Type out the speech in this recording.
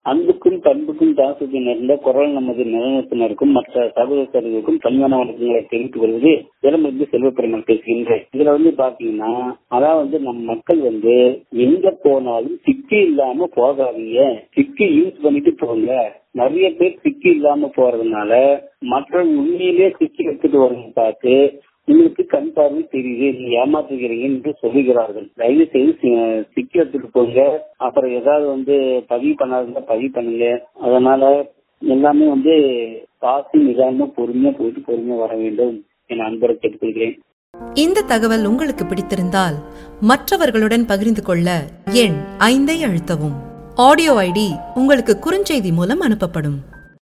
அன்புக்கும் பண்புக்கும் தாசத்தை நிறைந்த குரல் நமது நிலையத்தினருக்கும் மற்ற சகோதரர்களுக்கும் கல்யாண வணக்கங்களை தெரிவித்துக் கொள்வது தினமிருந்து செல்வப்பெருமாள் பேசுகின்றேன் இதுல வந்து பாத்தீங்கன்னா அதாவது வந்து நம் மக்கள் வந்து எங்க போனாலும் சிக்கி இல்லாம போகாதீங்க சிக்கி யூஸ் பண்ணிட்டு போங்க நிறைய பேர் சிக்கி இல்லாம போறதுனால மற்ற உண்மையிலேயே சிக்கி எடுத்துட்டு வரவங்க பார்த்து உங்களுக்கு கண் பார்வை தெரியுது நீங்க ஏமாற்றுகிறீங்க என்று சொல்லுகிறார்கள் தயவு செய்து சி- சிக்கி எடுத்துட்டு போங்க அப்புறம் ஏதாவது வந்து பதிவு பண்ணாதுங்க பதிவு பண்ணுங்க அதனால எல்லாமே வந்து பார்த்து நிதானமா பொறுமையா போயிட்டு பொறுமையா வர வேண்டும் என அன்பரை கேட்டுக்கொள்கிறேன் இந்த தகவல் உங்களுக்கு பிடித்திருந்தால் மற்றவர்களுடன் பகிர்ந்து கொள்ள எண் ஐந்தை அழுத்தவும் ஆடியோ ஐடி உங்களுக்கு குறுஞ்செய்தி மூலம் அனுப்பப்படும்